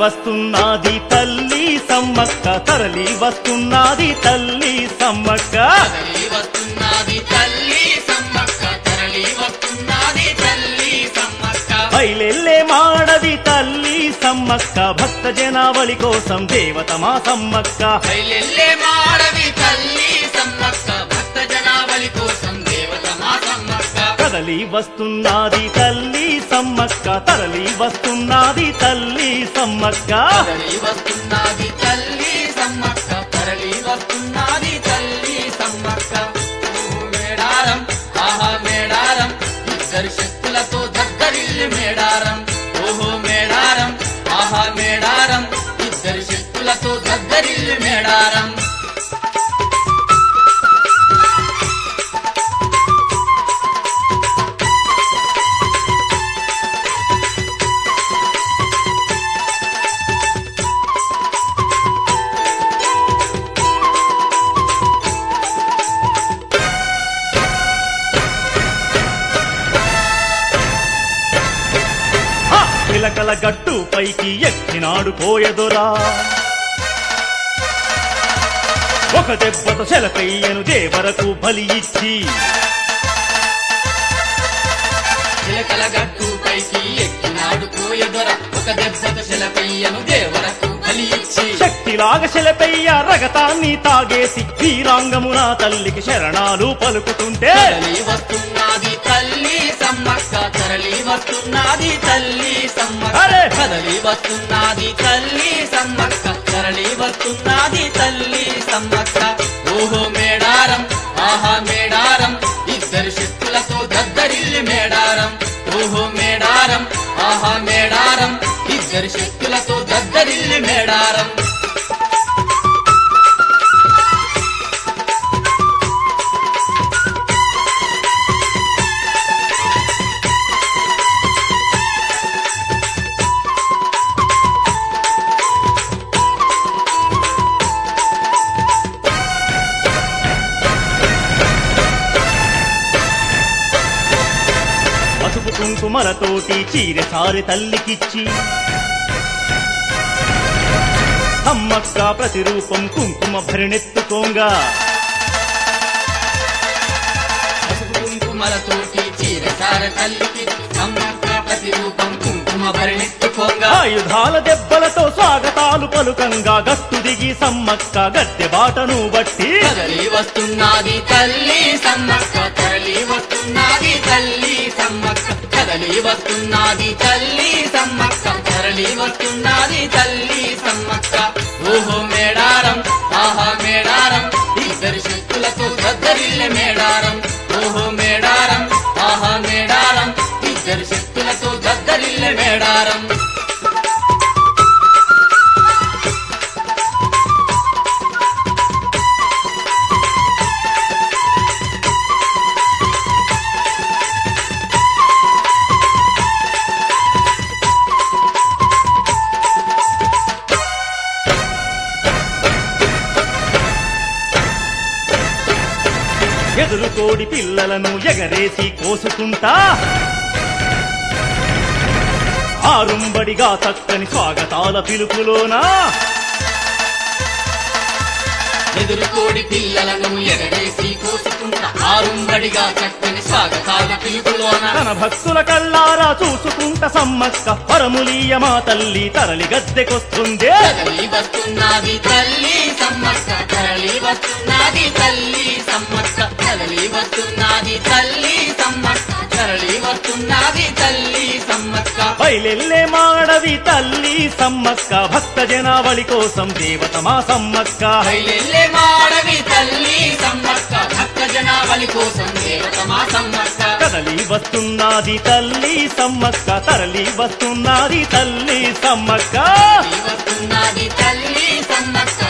వస్తున్నది తల్లి సమ్మక్క తరలి వస్తున్నది తల్లి సమ్మక్క తరలి వస్తున్నది తల్లి సమ్మక్క తరలి వస్తున్నది తల్లి సమ్మక్క బయలెల్లే మాడది తల్లి సమ్మక్క భక్త జనావళి కోసం దేవత మా సమ్మక్క బయలెల్లే మాడవి తల్లి సమ్మక్క భక్త జనావళి కోసం దేవత మా సమ్మక్క కదలి వస్తున్నది తల్లి సమ్మక్క తరలి వస్తున్నది తల్లి సమ్మక్క తరలి వస్తున్నది తల్లి సమ్మక్క తరలి వస్తున్నది తల్లి సమ్మక్క ఓ మేడారం ఆహా మేడారం ఇద్దరు శక్తులతో దగ్గరిల్లి మేడారం ఓహో మేడారం ఆహా మేడారం ఇద్దరు శక్తులతో దగ్గరిల్లి మేడారం హ! పిలకల గట్టు పైకి ఎక్కినాడు పోయదురా ఒక దెబ్బతో శలకయ్యను దేవరకు బలి ఇచ్చి చిలకల గట్టు పైకి ఎక్కినాడు కోయదొర ఒక దెబ్బత శిలపయ్యను దేవరకు బలి ఇచ్చి శక్తిలాగా శలపెయ్య రగతాన్ని తాగేసి వీరాంగమున తల్లికి శరణాలు పలుకుతుంటే తరలి వస్తున్నది తల్లి సమ్మక్క తరలి వస్తున్నది తల్లి సమ్మక్క అరే! కదలి వస్తున్నది తల్లి సమ్మక్క తరలి వస్తున్నది తల్లి సమ్మక్క ఓహో మేడారం ఆహా మేడారం ఇద్దరు శక్తులతో దద్దరిల్లి మేడారం ఓహో మేడారం ఆహా మేడారం ఇద్దరు శక్తులతో దద్దరిల్లి మేడారం పసుపు కుంకుమలతోటి చీర సారి తల్లికిచ్చి అమ్మక్క ప్రతిరూపం కుంకుమ భరిణెత్తుకోంగా పసుపు కుంకుమలతోటి చీరసార తల్లికి సమ్మక్క ప్రతిరూపం కుంకుమ భరణెత్తుకోగా ఆయుధాల దెబ్బలతో స్వాగతాలు పలుకంగా గట్టు దిగి సమ్మక్క గద్దె బాటను బట్టి కదలి వస్తున్నది తల్లి సమ్మక్క తరలి వస్తున్నది తల్లి సమ్మక్క కదలి వస్తున్నది తల్లి సమ్మక్క తరలి వస్తున్నది తల్లి సమ్మక్క ఓహో మేడారం ఆహా మేడారం ఇద్దరు శక్తులతో గద్దరిల్లె మేడారం ఓహో మేడారం ఆహా మేడారం ఇద్దరు శక్తులతో గద్దరిల్లె మేడారం ఎదురు కోడి పిల్లలను ఎగరేసి కోసుకుంటా ఆరుంబడిగా చక్కని స్వాగతాల పిలుపులోనా ఎదురుకోడి పిల్లలను ఎగరేసి కోసుకుంటా ఆరుంబడిగా చక్కని స్వాగతాల పిలుపులోన తన భక్తుల కళ్ళారా చూసుకుంట సమ్మక్క పరములీయ మా తల్లి తరలి గద్దెకొస్తుంది తరలి వస్తున్నది తల్లి సమ్మక్క తరలి వస్తున్నది తల్లి సమ్మక్క తరలి వస్తున్నది తల్లి సమ్మక్క తరలి వస్తున్నది తల్లి సమ్మక్క బయలెల్లే మాడవి తల్లి సమ్మక్క భక్త జనావళి కోసం దేవత మా సమ్మక్క బయలెల్లే మాడవి తల్లి సమ్మక్క భక్త జనావళి కోసం దేవత మా సమ్మక్క కదలి వస్తున్నది తల్లి సమ్మక్క తరలి వస్తున్నది తల్లి సమ్మక్క తరలి వస్తున్నది తల్లి సమ్మక్క